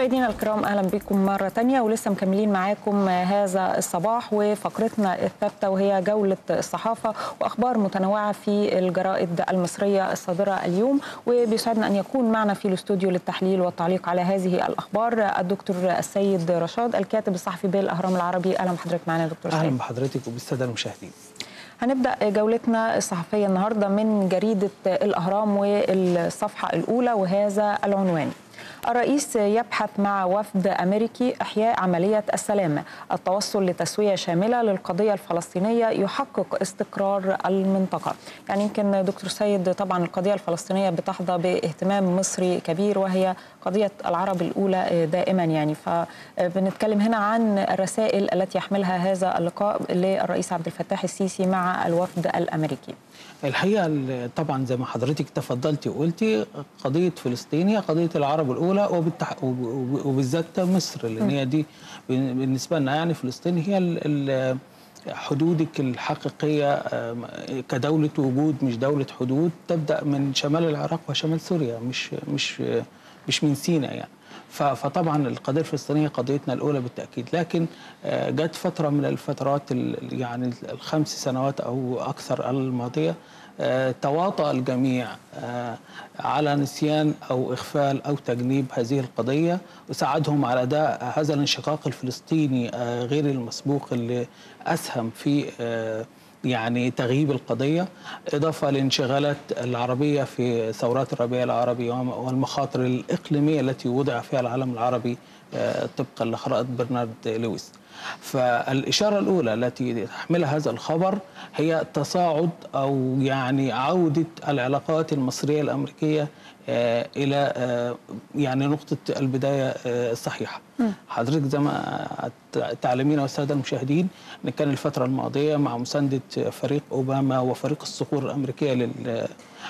مشاهدينا الكرام اهلا بكم مره تانية ولسه مكملين معاكم هذا الصباح وفقرتنا الثابته وهي جوله الصحافه واخبار متنوعه في الجرائد المصريه الصادره اليوم وبيسعدنا ان يكون معنا في الاستوديو للتحليل والتعليق على هذه الاخبار الدكتور السيد رشاد الكاتب الصحفي بالاهرام العربي اهلا بحضرتك معنا يا دكتور اهلا سيد بحضرتك وبالساده المشاهدين هنبدا جولتنا الصحفيه النهارده من جريده الاهرام والصفحه الاولى وهذا العنوان الرئيس يبحث مع وفد امريكي احياء عمليه السلام التوصل لتسويه شامله للقضيه الفلسطينيه يحقق استقرار المنطقه يعني يمكن دكتور سيد طبعا القضيه الفلسطينيه بتحظى باهتمام مصري كبير وهي قضيه العرب الاولى دائما يعني فبنتكلم هنا عن الرسائل التي يحملها هذا اللقاء للرئيس عبد الفتاح السيسي مع الوفد الامريكي الحقيقه طبعا زي ما حضرتك تفضلتي وقلتي قضيه فلسطين هي قضيه العرب الاولى وبالتح... وبالذات مصر لان هي دي بالنسبه لنا يعني فلسطين هي ال... ال... حدودك الحقيقيه كدوله وجود مش دوله حدود تبدا من شمال العراق وشمال سوريا مش مش مش من سيناء يعني فطبعا القضيه الفلسطينيه قضيتنا الاولى بالتاكيد لكن جت فتره من الفترات يعني الخمس سنوات او اكثر الماضيه تواطأ الجميع على نسيان او اغفال او تجنيب هذه القضيه وساعدهم على اداء هذا الانشقاق الفلسطيني غير المسبوق اللي اسهم في يعني تغييب القضية إضافة لانشغالات العربية في ثورات الربيع العربي والمخاطر الإقليمية التي وضع فيها العالم العربي طبقا لخرائط برنارد لويس فالإشارة الأولى التي تحملها هذا الخبر هي تصاعد أو يعني عودة العلاقات المصرية الأمريكية إلى يعني نقطة البداية الصحيحة حضرتك زي ما تعلمين والسادة المشاهدين أن كان الفترة الماضية مع مساندة فريق أوباما وفريق الصقور الأمريكية لل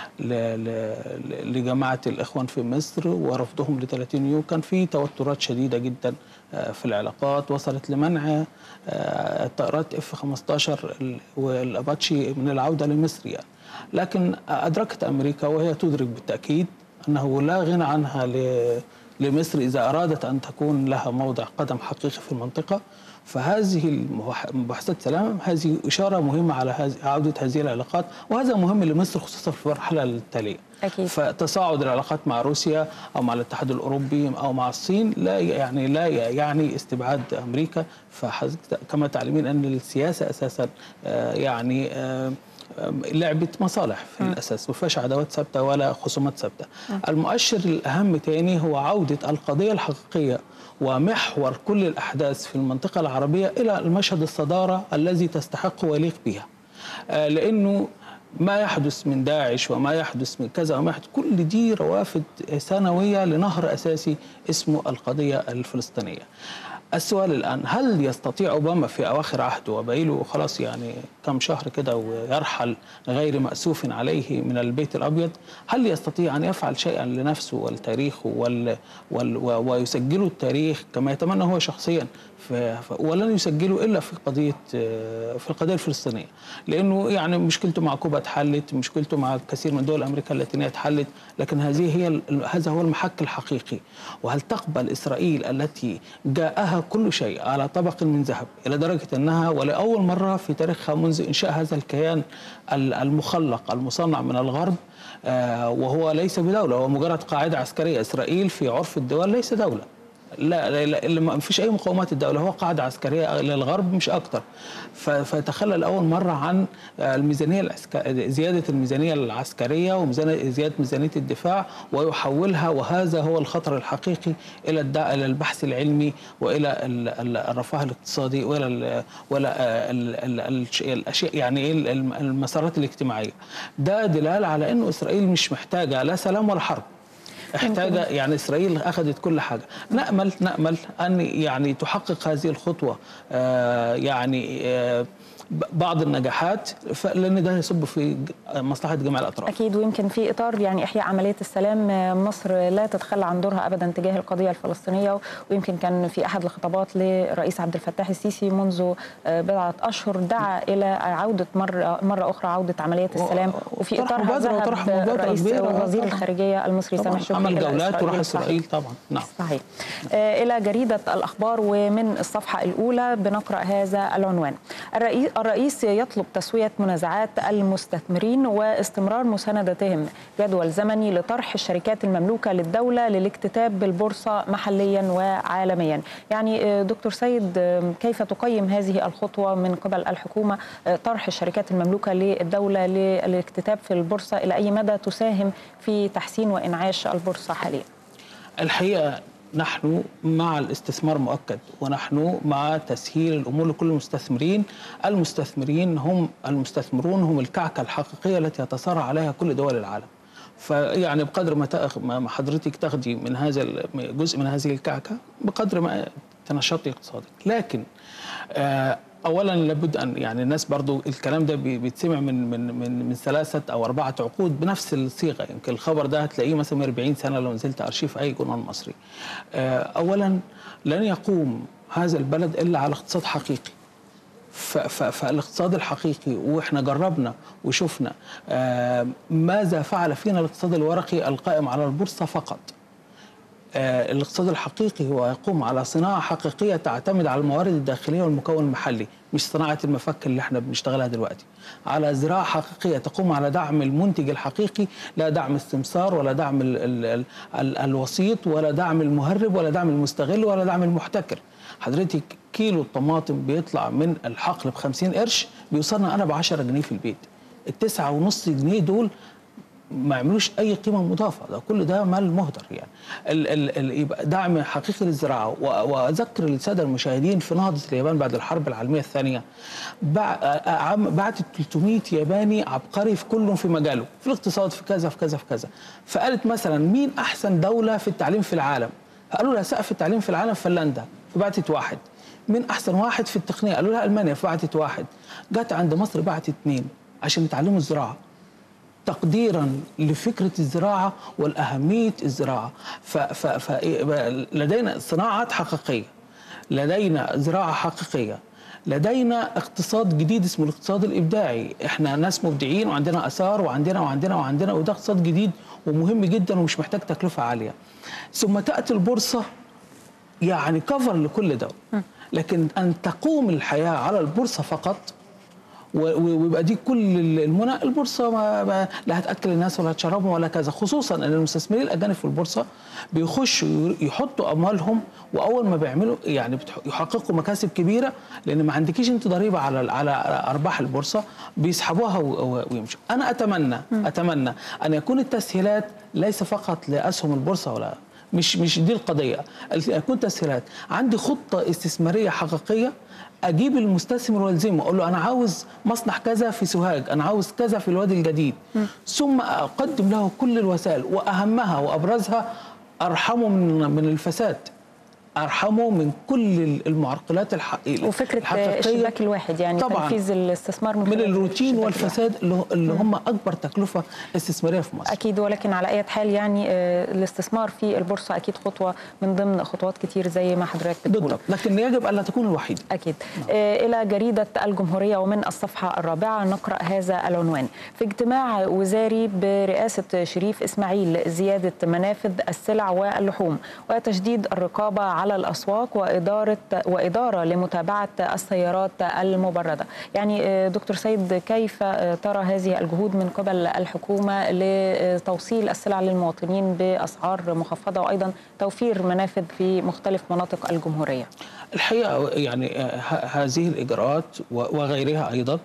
لجماعة الإخوان في مصر ورفضهم ل 30 يوم كان في توترات شديدة جدا في العلاقات وصلت لمنع الطائرات اف 15 والاباتشي من العودة لمصر يعني. لكن أدركت أمريكا وهي تدرك بالتأكيد أنه لا غنى عنها لمصر إذا أرادت أن تكون لها موضع قدم حقيقي في المنطقة فهذه مباحثات سلام هذه إشارة مهمة على عودة هذه العلاقات وهذا مهم لمصر خصوصا في المرحلة التالية أكيد. فتصاعد العلاقات مع روسيا أو مع الاتحاد الأوروبي أو مع الصين لا يعني لا يعني استبعاد أمريكا فكما تعلمين أن السياسة أساسا يعني لعبة مصالح في م. الأساس ما فيهاش عداوات ثابتة ولا خصومات ثابتة المؤشر الأهم تاني هو عودة القضية الحقيقية ومحور كل الأحداث في المنطقة العربية إلى المشهد الصدارة الذي تستحق ويليق بها آه لأنه ما يحدث من داعش وما يحدث من كذا وما يحدث كل دي روافد سنوية لنهر أساسي اسمه القضية الفلسطينية السؤال الآن هل يستطيع أوباما في أواخر عهده وبقيله خلاص يعني كم شهر كده ويرحل غير مأسوف عليه من البيت الأبيض هل يستطيع أن يفعل شيئا لنفسه ولتاريخه وال وال ويسجله التاريخ كما يتمنى هو شخصيا ولن يسجله إلا في قضية في القضية الفلسطينية لأنه يعني مشكلته مع كوبا اتحلت مشكلته مع كثير من دول أمريكا اللاتينية اتحلت لكن هذه هي هذا هو المحك الحقيقي وهل تقبل إسرائيل التي جاءها كل شيء على طبق من ذهب إلى درجة أنها ولأول مرة في تاريخها منذ إنشاء هذا الكيان المخلق المصنع من الغرب وهو ليس بدولة هو مجرد قاعدة عسكرية إسرائيل في عرف الدول ليس دولة لا, لا, لا ما فيش اي مقاومات الدوله هو قاعده عسكريه للغرب مش اكتر فتخلى لاول مره عن الميزانيه العسكرية زياده الميزانيه العسكريه وزياده ميزانيه الدفاع ويحولها وهذا هو الخطر الحقيقي الى الى البحث العلمي والى الرفاه الاقتصادي والى ال والى الاشياء يعني ايه المسارات الاجتماعيه ده دلاله على انه اسرائيل مش محتاجه لا سلام ولا حرب احتاج يعني اسرائيل اخذت كل حاجه نامل نامل ان يعني تحقق هذه الخطوه آه يعني آه بعض النجاحات لان ده يصب في مصلحه جميع الاطراف. اكيد ويمكن في اطار يعني احياء عمليه السلام مصر لا تتخلى عن دورها ابدا تجاه القضيه الفلسطينيه ويمكن كان في احد الخطابات لرئيس عبد الفتاح السيسي منذ بضعه اشهر دعا الى عوده مره مره اخرى عوده عمليه السلام وفي اطارها ذهب رئيس وزير الخارجيه المصري سامح شكري عمل جولات وراح اسرائيل طبعا نعم صحيح الى جريده الاخبار ومن الصفحه الاولى بنقرا هذا العنوان الرئيس الرئيس يطلب تسويه منازعات المستثمرين واستمرار مساندتهم جدول زمني لطرح الشركات المملوكه للدوله للاكتتاب بالبورصه محليا وعالميا يعني دكتور سيد كيف تقيم هذه الخطوه من قبل الحكومه طرح الشركات المملوكه للدوله للاكتتاب في البورصه الى اي مدى تساهم في تحسين وانعاش البورصه حاليا الحقيقه نحن مع الاستثمار مؤكد ونحن مع تسهيل الامور لكل المستثمرين، المستثمرين هم المستثمرون هم الكعكه الحقيقيه التي يتصارع عليها كل دول العالم. فيعني بقدر ما ما حضرتك تاخدي من هذا جزء من هذه الكعكه بقدر ما تنشطي اقتصادك، لكن آه اولا لابد ان يعني الناس برضو الكلام ده بيتسمع من من من من ثلاثه او اربعه عقود بنفس الصيغه يمكن الخبر ده هتلاقيه مثلا من 40 سنه لو نزلت ارشيف اي جورنال مصري. اولا لن يقوم هذا البلد الا على اقتصاد حقيقي. فالاقتصاد الحقيقي واحنا جربنا وشفنا ماذا فعل فينا الاقتصاد الورقي القائم على البورصه فقط. الاقتصاد الحقيقي هو يقوم على صناعة حقيقية تعتمد على الموارد الداخلية والمكون المحلي مش صناعة المفك اللي احنا بنشتغلها دلوقتي على زراعة حقيقية تقوم على دعم المنتج الحقيقي لا دعم السمسار ولا دعم ال ال ال ال الوسيط ولا دعم المهرب ولا دعم المستغل ولا دعم المحتكر حضرتك كيلو الطماطم بيطلع من الحقل ب 50 قرش بيوصلنا انا ب 10 جنيه في البيت التسعة ونص جنيه دول ما يعملوش اي قيمه مضافه ده كل ده مال مهدر يعني ال ال ال يبقى دعم حقيقي للزراعه واذكر الساده المشاهدين في نهضه اليابان بعد الحرب العالميه الثانيه بعت 300 ياباني عبقري في كلهم في مجاله في الاقتصاد في كذا في كذا في كذا فقالت مثلا مين احسن دوله في التعليم في العالم قالوا لها سقف التعليم في العالم فنلندا فبعتت واحد مين احسن واحد في التقنيه قالوا لها المانيا فبعتت واحد جت عند مصر بعتت اثنين عشان يتعلموا الزراعه تقديرا لفكره الزراعه والاهميه الزراعه فلدينا صناعات حقيقيه لدينا زراعه حقيقيه لدينا اقتصاد جديد اسمه الاقتصاد الابداعي احنا ناس مبدعين وعندنا اثار وعندنا وعندنا وعندنا وده اقتصاد جديد ومهم جدا ومش محتاج تكلفه عاليه ثم تاتي البورصه يعني كفر لكل ده لكن ان تقوم الحياه على البورصه فقط ويبقى دي كل المنى البورصه ما, ما لا هتاكل الناس ولا هتشربهم ولا كذا خصوصا ان المستثمرين الاجانب في البورصه بيخشوا يحطوا اموالهم واول ما بيعملوا يعني يحققوا مكاسب كبيره لان ما عندكيش انت ضريبه على على ارباح البورصه بيسحبوها ويمشوا انا اتمنى اتمنى ان يكون التسهيلات ليس فقط لاسهم البورصه ولا مش مش دي القضيه يكون تسهيلات عندي خطه استثماريه حقيقيه اجيب المستثمر والزمه اقول له انا عاوز مصنع كذا في سوهاج انا عاوز كذا في الوادي الجديد م. ثم اقدم له كل الوسائل واهمها وابرزها ارحمه من من الفساد ارحمه من كل المعرقلات الحقيقيه وفكره الشباك الواحد يعني طبعا تنفيذ الاستثمار من, من الروتين والفساد اللي هم اكبر تكلفه استثماريه في مصر اكيد ولكن على اي حال يعني الاستثمار في البورصه اكيد خطوه من ضمن خطوات كتير زي ما حضرتك بتقول بالضبط لكن يجب الا تكون الوحيده اكيد نعم. الى جريده الجمهوريه ومن الصفحه الرابعه نقرا هذا العنوان في اجتماع وزاري برئاسه شريف اسماعيل زياده منافذ السلع واللحوم وتشديد الرقابه على الاسواق واداره واداره لمتابعه السيارات المبرده يعني دكتور سيد كيف ترى هذه الجهود من قبل الحكومه لتوصيل السلع للمواطنين باسعار مخفضه وايضا توفير منافذ في مختلف مناطق الجمهوريه الحقيقه يعني هذه الاجراءات وغيرها ايضا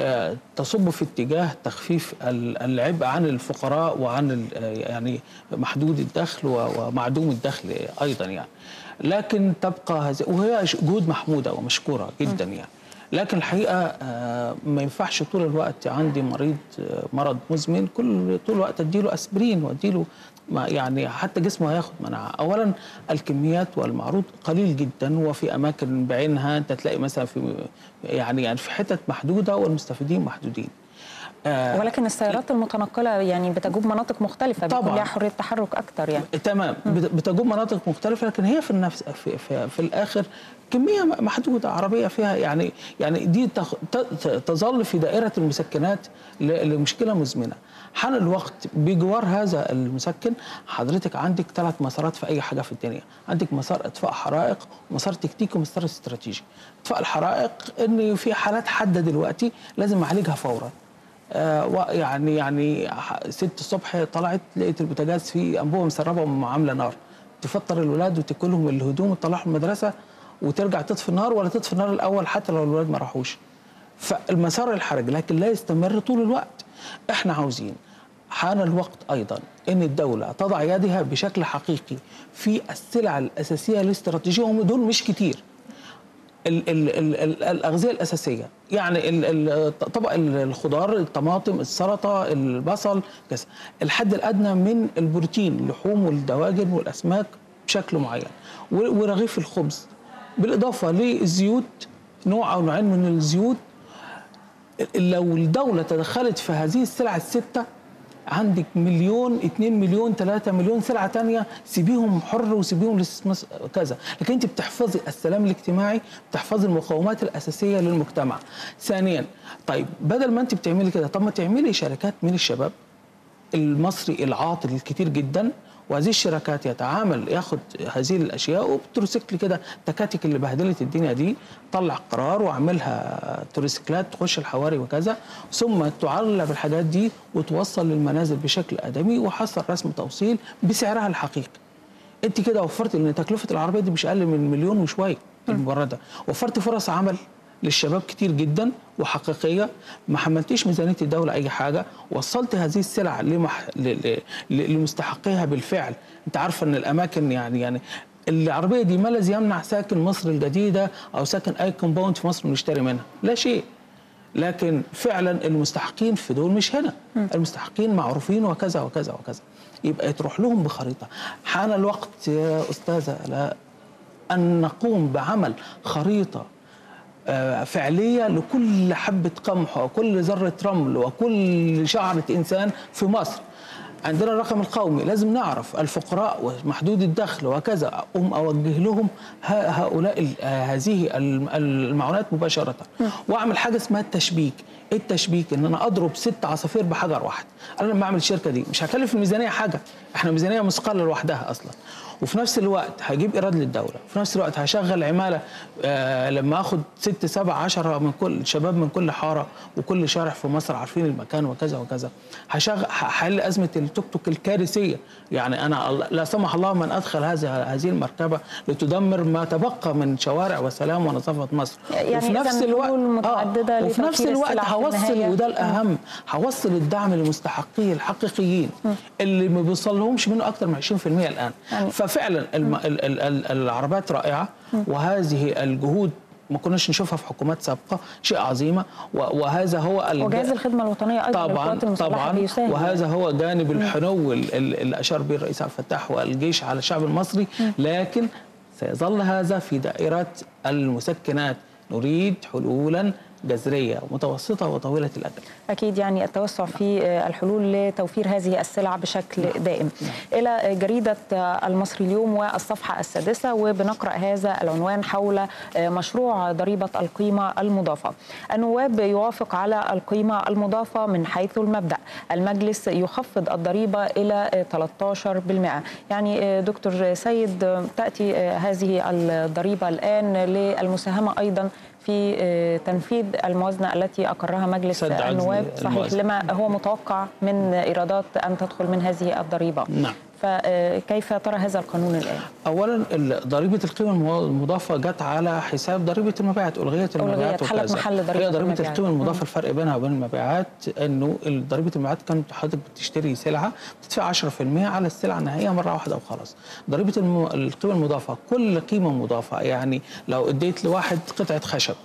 تصب في اتجاه تخفيف العبء عن الفقراء وعن يعني محدود الدخل ومعدوم الدخل ايضا يعني لكن تبقى هذه وهي جهود محموده ومشكوره جدا يعني لكن الحقيقه ما ينفعش طول الوقت عندي مريض مرض مزمن كل طول الوقت اديله اسبرين واديله ما يعني حتى جسمه هياخد مناعه اولا الكميات والمعروض قليل جدا وفي اماكن بعينها انت تلاقي مثلا في يعني يعني في حتت محدوده والمستفيدين محدودين آه ولكن السيارات المتنقله يعني بتجوب مناطق مختلفه طبعاً. بيكون لها حريه تحرك اكتر يعني تمام بت- بتجوب مناطق مختلفه لكن هي في النفس في, في, في الاخر كميه محدوده عربيه فيها يعني يعني دي تخ- ت- ت- تظل في دائره المسكنات ل- لمشكله مزمنه حان الوقت بجوار هذا المسكن حضرتك عندك ثلاث مسارات في اي حاجه في الدنيا عندك مسار اطفاء حرائق ومسار تكتيكي ومسار استراتيجي اطفاء الحرائق ان في حالات حاده دلوقتي لازم اعالجها فورا آه، و- يعني يعني ح- ست الصبح طلعت لقيت البوتاجاز فيه انبوبه مسربه وعامله نار تفطر الولاد وتاكلهم الهدوم وتطلعهم المدرسه وترجع تطفي النار ولا تطفي النار الاول حتى لو الولاد ما راحوش فالمسار الحرج لكن لا يستمر طول الوقت احنا عاوزين حان الوقت ايضا ان الدوله تضع يدها بشكل حقيقي في السلع الاساسيه الاستراتيجيه وهم دول مش كتير ال ال ال ال الاغذيه الاساسيه يعني ال ال طبق ال- الخضار الطماطم السلطه البصل كذا الحد الادنى من البروتين اللحوم والدواجن والاسماك بشكل معين و- ورغيف الخبز بالاضافه للزيوت نوع او نوعين من الزيوت لو الدولة تدخلت في هذه السلع الستة عندك مليون اتنين مليون تلاتة مليون سلعة تانية سيبيهم حر وسيبيهم للاستثمار كذا لكن انت بتحفظي السلام الاجتماعي بتحفظي المقومات الأساسية للمجتمع ثانيا طيب بدل ما انت بتعملي كده طب ما تعملي شركات من الشباب المصري العاطل الكتير جدا وهذه الشركات يتعامل ياخد هذه الاشياء وبتروسيكل كده التكاتك اللي بهدلت الدنيا دي طلع قرار واعملها تروسيكلات تخش الحواري وكذا ثم تعلب الحاجات دي وتوصل للمنازل بشكل ادمي وحصل رسم توصيل بسعرها الحقيقي انت كده وفرت لان تكلفه العربيه دي مش اقل من مليون وشويه المورده وفرت فرص عمل للشباب كتير جدا وحقيقيه ما حملتيش ميزانيه الدوله اي حاجه وصلت هذه السلع لمح... ل... ل... ل- لمستحقيها بالفعل انت عارفه ان الاماكن يعني يعني العربيه دي ما الذي يمنع ساكن مصر الجديده او ساكن اي كومباوند في مصر انه يشتري منها لا شيء لكن فعلا المستحقين في دول مش هنا المستحقين معروفين وكذا وكذا وكذا يبقى تروح لهم بخريطه حان الوقت يا استاذه لا ان نقوم بعمل خريطه آه، فعليه لكل حبه قمح وكل ذره رمل وكل شعره انسان في مصر عندنا الرقم القومي لازم نعرف الفقراء ومحدود الدخل وكذا أقوم أوجه لهم ه- هؤلاء ال- آه، هذه الم- المعونات مباشرة وأعمل حاجة اسمها التشبيك إيه التشبيك إن أنا أضرب ست عصافير بحجر واحد أنا لما أعمل الشركة دي مش هكلف الميزانية حاجة إحنا ميزانية مثقلة لوحدها أصلا وفي نفس الوقت هجيب ايراد للدوله في نفس الوقت هشغل عماله آه لما اخد ست سبع عشرة من كل شباب من كل حاره وكل شارع في مصر عارفين المكان وكذا وكذا هشغل هحل ازمه التوك توك الكارثيه يعني انا الله- لا سمح الله من ادخل هذه هذه المركبه لتدمر ما تبقى من شوارع وسلام ونظافه مصر يعني وفي إذن نفس الوقت حلول متعددة وفي نفس لتوفير الوقت السلع في هوصل النهاية. وده الاهم هوصل الدعم لمستحقيه الحقيقيين اللي ما بيوصلهمش منه اكتر من 20% الان يعني- ففعلا الم... ال... ال... ال... العربات رائعه وهذه الجهود ما كناش نشوفها في حكومات سابقه شيء عظيمه و... وهذا هو الج- وجهاز الخدمه الوطنيه ايضا طبعا للقوات المسلحه طبعا بيساهم وهذا هو جانب الحنو ال- ال- اللي اشار به الرئيس عبد الفتاح والجيش على الشعب المصري لكن سيظل هذا في دائره المسكنات نريد حلولا جذريه متوسطه وطويله الاجل أكيد يعني التوسع في الحلول لتوفير هذه السلع بشكل دائم إلى جريدة المصري اليوم والصفحة السادسة وبنقرأ هذا العنوان حول مشروع ضريبة القيمة المضافة النواب يوافق على القيمة المضافة من حيث المبدأ المجلس يخفض الضريبة إلى 13% يعني دكتور سيد تأتي هذه الضريبة الآن للمساهمة أيضا في آه، تنفيذ الموازنة التي أقرها مجلس سد عجز النواب صحيح الموازنة. لما هو متوقع من إيرادات أن تدخل من هذه الضريبة نعم. فكيف ترى هذا القانون الآن؟ اولا ال- ضريبه القيمه المو- المضافه جت على حساب ضريبه المبيعات الغيت المبيعات حلت وكذا. محل ضريبة هي ضريبه المبيعات. القيمه المضافه الفرق بينها وبين المبيعات انه ال- ضريبه المبيعات كانت حضرتك بتشتري سلعه بتدفع 10% على السلعه النهائيه مره واحده وخلاص ضريبه الم- القيمه المضافه كل قيمه مضافه يعني لو اديت لواحد قطعه خشب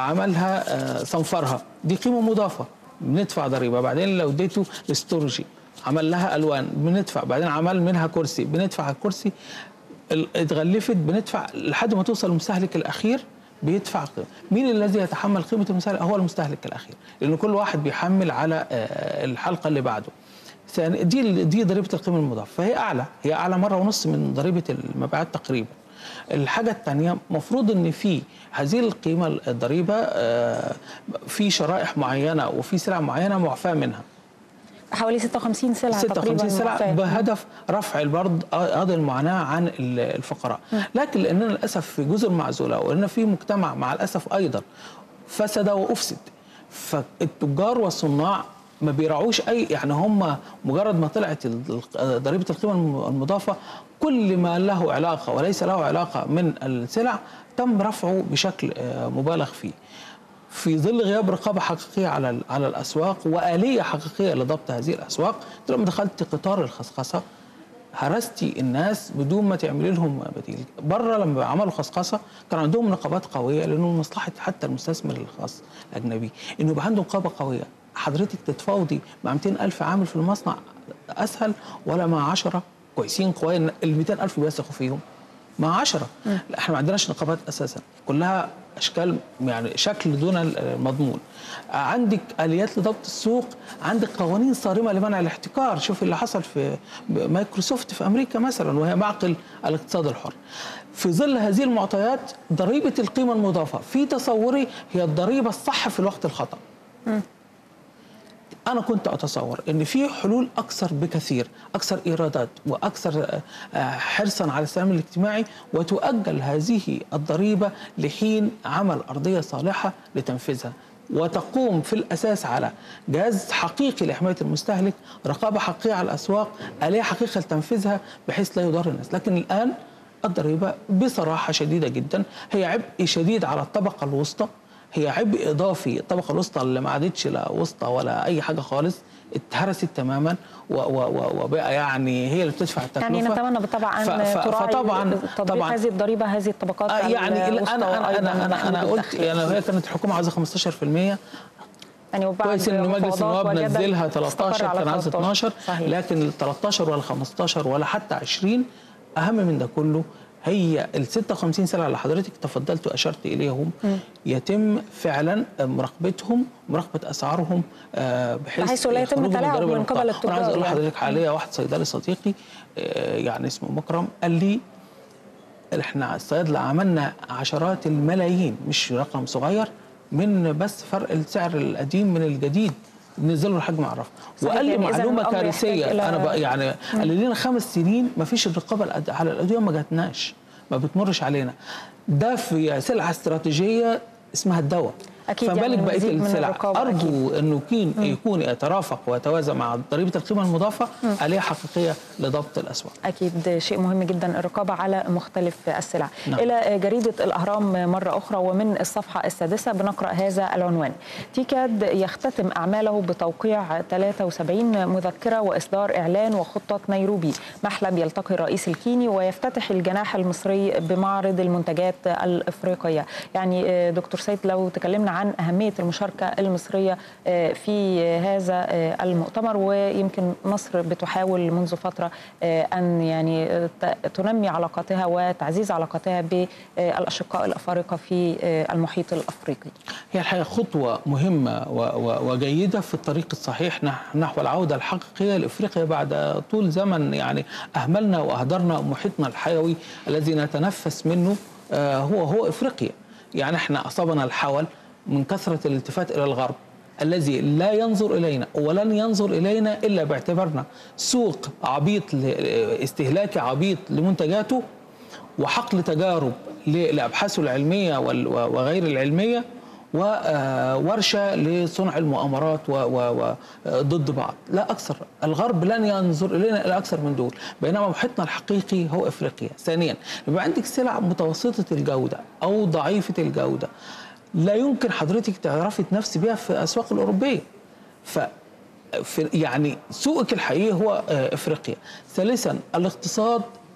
فعملها آه، صنفرها دي قيمه مضافه بندفع ضريبه بعدين لو اديته الاستورجي عمل لها الوان بندفع بعدين عمل منها كرسي بندفع على الكرسي ال- اتغلفت بندفع لحد ما توصل المستهلك الاخير بيدفع قيمة. مين الذي يتحمل قيمه المستهلك هو المستهلك الاخير لان كل واحد بيحمل على آه، الحلقه اللي بعده ثاني دي دي ضريبه القيمه المضافه فهي اعلى هي اعلى مره ونص من ضريبه المبيعات تقريبا الحاجه الثانيه مفروض ان في هذه القيمه الضريبه آه، في شرائح معينه وفي سلع معينه معفاه منها حوالي 56 سلعه تقريبا 56 سلعه معفاة. بهدف رفع البرد قاضي المعاناه عن ال- الفقراء لكن لاننا للاسف في جزر معزوله وان في مجتمع مع الاسف ايضا فسد وافسد فالتجار والصناع ما بيراعوش اي يعني هم مجرد ما طلعت ال- ال- ضريبه القيمه الم- المضافه كل ما له علاقه وليس له علاقه من السلع تم رفعه بشكل آه، مبالغ فيه في ظل غياب رقابه حقيقيه على ال- على الاسواق واليه حقيقيه لضبط هذه الاسواق أنت لما دخلت قطار الخصخصه هرستي الناس بدون ما تعملي لهم بديل بره لما عملوا خصخصه كان عندهم نقابات قويه لانه من مصلحه حتى المستثمر الخاص الاجنبي انه يبقى عنده نقابه قويه حضرتك تتفاوضي مع 200 الف عامل في المصنع اسهل ولا مع 10 كويسين قويين ال 200 الف بيثقوا فيهم مع 10 لا احنا ما عندناش نقابات اساسا كلها اشكال يعني شكل دون المضمون عندك اليات لضبط السوق عندك قوانين صارمه لمنع الاحتكار شوف اللي حصل في مايكروسوفت في امريكا مثلا وهي معقل الاقتصاد الحر في ظل هذه المعطيات ضريبه القيمه المضافه في تصوري هي الضريبه الصح في الوقت الخطا انا كنت اتصور ان في حلول اكثر بكثير اكثر ايرادات واكثر آه، آه، حرصا على السلام الاجتماعي وتؤجل هذه الضريبه لحين عمل ارضيه صالحه لتنفيذها وتقوم في الاساس على جهاز حقيقي لحمايه المستهلك رقابه حقيقيه على الاسواق اليه حقيقيه لتنفيذها بحيث لا يضر الناس لكن الان الضريبه بصراحه شديده جدا هي عبء شديد على الطبقه الوسطى هي عبء اضافي الطبقه الوسطى اللي ما عادتش لا وسطى ولا اي حاجه خالص اتهرست تماما و- و- و- وبقى يعني هي اللي بتدفع التكلفه يعني نتمنى بالطبعا ف- ان ف- تراعي فطبعا تطبيق طبعا هذه الضريبه هذه الطبقات آه يعني الوسطى انا انا وأيضاً انا انا, أنا محدود قلت الدخل. يعني هي كانت الحكومه عايزه 15% يعني وبعد كويس ان مجلس مفاوضات النواب وجدل نزلها استقر 13 على كان عايز 12 صحيح. لكن ال 13 ولا 15 ولا حتى 20 اهم من ده كله هي ال 56 سنه اللي حضرتك تفضلت واشرت اليهم يتم فعلا مراقبتهم مراقبه اسعارهم آه، بحيث بحيث لا يتم خروج من التلاعب ضريبة من قبل النقاط. وانا عايز اقول التجار يعني. لحضرتك حاليا واحد صيدلي صديقي آه، يعني اسمه مكرم قال لي احنا الصيادله عملنا عشرات الملايين مش رقم صغير من بس فرق السعر القديم من الجديد نزلوا الحجم عرف صحيح، وقال لي يعني إذا معلومه الأمر كارثيه يحتاج إلى- انا بقى يعني قال لي لنا خمس سنين ما فيش الرقابه الأد- على الادويه ما جاتناش ما بتمرش علينا ده في سلعه استراتيجيه اسمها الدواء أكيد فما يعني بالك بقيه المزيد من السلع الرقابة ارجو انه يكون يكون يترافق ويتوازى مع ضريبه القيمه المضافه اليه حقيقيه لضبط الاسواق أكيد شيء مهم جدا الرقابة على مختلف السلع نعم. إلى جريدة الأهرام مرة أخرى ومن الصفحة السادسة بنقرأ هذا العنوان تيكاد يختتم أعماله بتوقيع 73 مذكرة وإصدار إعلان وخطة نيروبي محلب يلتقي الرئيس الكيني ويفتتح الجناح المصري بمعرض المنتجات الإفريقية يعني آه، دكتور سيد لو تكلمنا عن أهمية المشاركة المصرية آه، في هذا آه، المؤتمر ويمكن مصر بتحاول منذ فترة آه، أن يعني آه، ت- تنمي علاقاتها وتعزيز علاقاتها بالأشقاء الأفارقة في آه، المحيط الأفريقي هي الحقيقه خطوه مهمه و- و- وجيده في الطريق الصحيح نح- نحو العوده الحقيقيه لافريقيا بعد طول زمن يعني اهملنا واهدرنا محيطنا الحيوي الذي نتنفس منه آه، هو هو افريقيا يعني احنا اصابنا الحول من كثره الالتفات الى الغرب الذي لا ينظر الينا ولن ينظر الينا الا باعتبارنا سوق عبيط ل- استهلاكي عبيط لمنتجاته وحقل تجارب لابحاثه العلميه وال- وغير العلميه وورشه لصنع المؤامرات و- و- وضد بعض لا اكثر الغرب لن ينظر الينا الى اكثر من دول بينما محيطنا الحقيقي هو افريقيا ثانيا يبقى عندك سلع متوسطه الجوده او ضعيفه الجوده لا يمكن حضرتك تعرفي تنافسي بيها في الاسواق الاوروبيه ف في يعني سوقك الحقيقي هو آه، افريقيا ثالثا الاقتصاد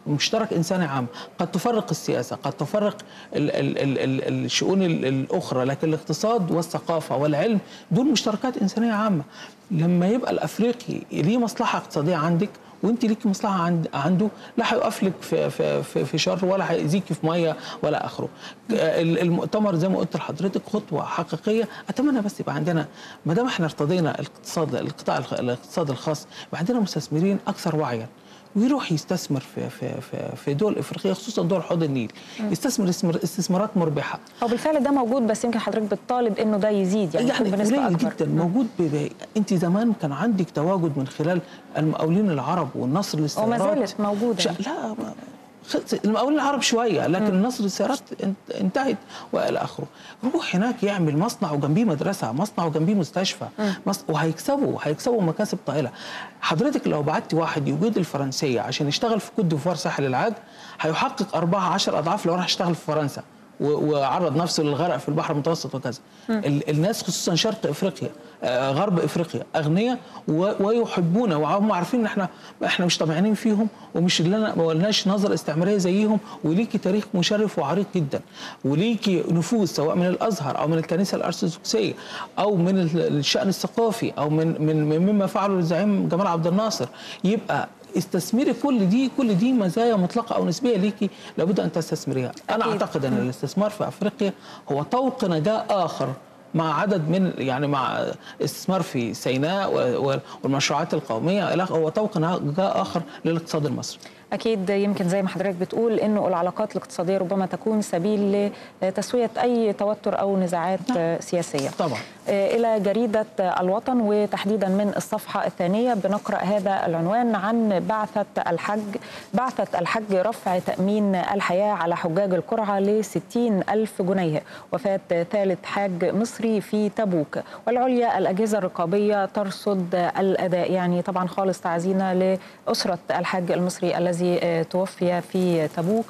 مشترك انساني عام قد تفرق السياسه قد تفرق ال ال ال ال الشؤون ال- الاخرى لكن الاقتصاد والثقافه والعلم دول مشتركات انسانيه عامه لما يبقى الافريقي ليه مصلحه اقتصاديه عندك وانت ليك مصلحه عند عنده لا هيقف لك في في في, في شر ولا هيأذيكي في ميه ولا اخره. ال- المؤتمر زي ما قلت لحضرتك خطوه حقيقيه اتمنى بس يبقى عندنا ما دام احنا ارتضينا الاقتصاد القطاع الخ- الاقتصاد الخاص يبقى عندنا مستثمرين اكثر وعيا ويروح يستثمر في في في, في دول افريقيه خصوصا دول حوض النيل يستثمر استثمار- استثمارات مربحه هو بالفعل ده موجود بس يمكن حضرتك بتطالب انه ده يزيد يعني, يعني يكون بنسبه قليل اكبر جدا موجود ب... ب- انت زمان كان عندك تواجد من خلال المقاولين العرب والنصر للسيارات وما زالت موجوده ش... لا ما... خلص- المقاولين العرب شويه لكن النصر للسيارات انت- انتهت والى اخره روح هناك يعمل مصنع وجنبيه مدرسه مصنع وجنبيه مستشفى مص... وهيكسبوا هيكسبوا مكاسب طائله حضرتك لو بعت واحد يجيد الفرنسيه عشان يشتغل في كوت ديفوار ساحل العاج هيحقق أربعة عشر أضعاف لو راح يشتغل في فرنسا و- وعرض نفسه للغرق في البحر المتوسط وكذا ال- الناس خصوصا شرق افريقيا آه، غرب افريقيا اغنياء و- ويحبونا وهم عارفين ان احنا احنا مش طمعانين فيهم ومش لنا ما لناش نظره استعماريه زيهم وليكي تاريخ مشرف وعريق جدا وليكي نفوذ سواء من الازهر او من الكنيسه الارثوذكسيه او من ال- الشان الثقافي او من من من- مما فعله الزعيم جمال عبد الناصر يبقى استثمري كل دي كل دي مزايا مطلقه او نسبيه ليكي لابد ان تستثمريها انا أكيد. اعتقد ان الاستثمار في افريقيا هو طوق نجاه اخر مع عدد من يعني مع استثمار في سيناء و- و- والمشروعات القوميه إلى آخره، هو طوق نجاه اخر للاقتصاد المصري اكيد يمكن زي ما حضرتك بتقول انه العلاقات الاقتصاديه ربما تكون سبيل لتسويه اي توتر او نزاعات سياسيه طبعا إلى جريدة الوطن وتحديدا من الصفحة الثانية بنقرأ هذا العنوان عن بعثة الحج بعثة الحج رفع تأمين الحياة على حجاج القرعة ل 60 ألف جنيه وفاة ثالث حاج مصري في تبوك والعليا الأجهزة الرقابية ترصد الأداء يعني طبعا خالص تعزينا لأسرة الحاج المصري الذي توفي في تبوك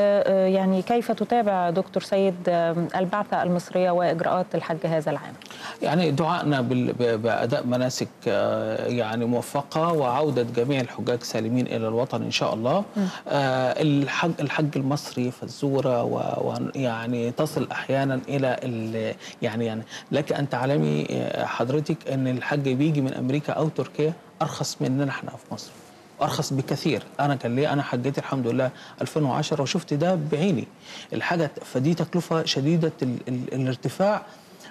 ويعني كيف تتابع دكتور سيد البعثة المصرية وإجراءات الحج هذا العام يعني دعائنا بال- ب- باداء مناسك آه، يعني موفقه وعوده جميع الحجاج سالمين الى الوطن ان شاء الله آه، الحج الحج المصري فزوره ويعني تصل احيانا الى ال- يعني يعني لك ان تعلمي آه، حضرتك ان الحج بيجي من امريكا او تركيا ارخص مننا احنا في مصر ارخص بكثير انا كان لي انا حجيت الحمد لله 2010 وشفت ده بعيني الحاجه فدي تكلفه شديده ال ال الارتفاع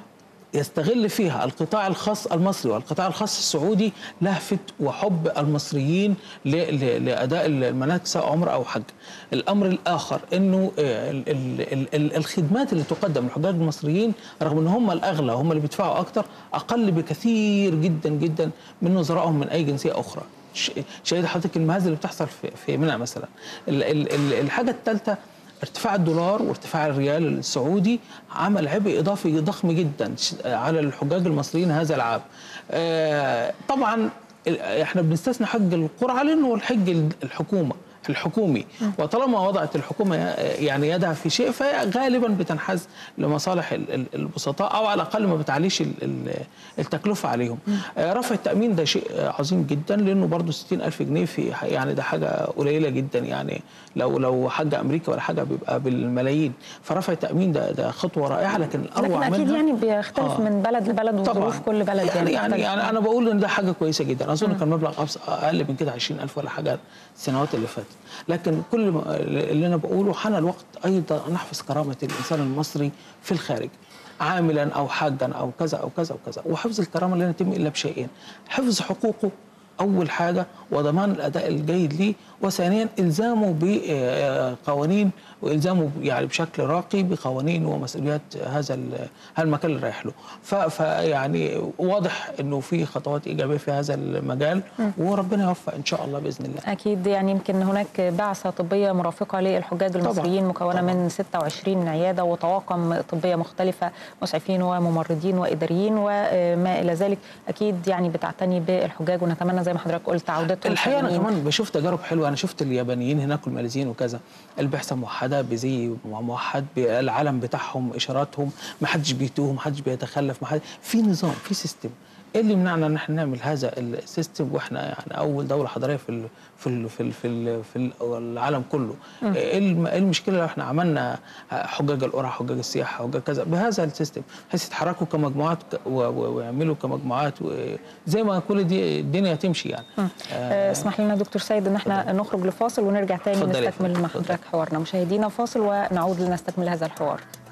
يستغل فيها القطاع الخاص المصري والقطاع الخاص السعودي لهفة وحب المصريين ل- ل- لأداء المناسك سواء عمر أو حج الأمر الآخر أنه آه، ال- ال- ال- ال- الخدمات اللي تقدم للحجاج المصريين رغم أن هم الأغلى هم اللي بيدفعوا أكتر أقل بكثير جدا جدا من نظرائهم من أي جنسية أخرى ش- شاهد حضرتك المهازل اللي بتحصل في في منى مثلا ال- ال- ال- الحاجة الثالثة ارتفاع الدولار وارتفاع الريال السعودي عمل عبء اضافي ضخم جدا ش- على الحجاج المصريين هذا العام. آه، طبعا ال- احنا بنستثنى حج القرعه لانه الحج ال- الحكومه الحكومي وطالما وضعت الحكومه يعني يدها في شيء فهي غالبا بتنحاز لمصالح ال- ال- البسطاء او على الاقل ما بتعليش ال- ال- التكلفه عليهم آه، رفع التامين ده شيء آه، عظيم جدا لانه برضه 60 الف جنيه في يعني ده حاجه قليله جدا يعني لو لو حج امريكا ولا حاجه بيبقى بالملايين فرفع التامين ده ده خطوه رائعه لكن لكن الاروع اكيد منها يعني بيختلف آه. من بلد لبلد طبعا وظروف كل بلد يعني يعني, مختلفة. يعني انا بقول ان ده حاجه كويسه جدا اظن كان مبلغ أبس- اقل من كده 20000 ولا حاجه السنوات اللي فاتت لكن كل ما- اللي انا بقوله حان الوقت ايضا ان نحفظ كرامه الانسان المصري في الخارج عاملا او حاجا او كذا او كذا وكذا وحفظ الكرامه لا يتم الا بشيئين حفظ حقوقه اول حاجه وضمان الاداء الجيد ليه وثانيا الزامه بقوانين والزامه يعني بشكل راقي بقوانين ومسؤوليات هذا ال- هذا المكان اللي رايح له ف- فيعني واضح انه في خطوات ايجابيه في هذا المجال وربنا يوفق ان شاء الله باذن الله أكيد يعني يمكن هناك بعثة طبية مرافقة للحجاج طبعاً، المصريين مكونة طبعاً. من 26 عيادة وطواقم طبية مختلفة مسعفين وممرضين وإداريين وما إلى ذلك أكيد يعني بتعتني بالحجاج ونتمنى زي ما حضرتك قلت عودتهم الحقيقه انا سالمين. كمان بشوف تجارب حلوه انا شفت اليابانيين هناك والماليزيين وكذا البعثه موحده بزي موحد بالعلم بتاعهم اشاراتهم ما حدش بيتوه ما حدش بيتخلف ما حد في نظام في سيستم ايه اللي يمنعنا ان احنا نعمل هذا السيستم واحنا يعني اول دوله حضاريه في ال في ال في ال في, ال في العالم كله ايه الم- إيه المشكله لو احنا عملنا حجاج القرى حجاج السياحه حجاج كذا بهذا السيستم بحيث يتحركوا كمجموعات ك- و- و- ويعملوا كمجموعات زي ما كل دي الدنيا تمشي يعني آه، اسمح لنا دكتور سيد ان احنا نخرج لفاصل ونرجع تاني اتفضلي يا نستكمل فندم، مع اتفضلي. حضرتك حوارنا مشاهدينا فاصل ونعود لنستكمل هذا الحوار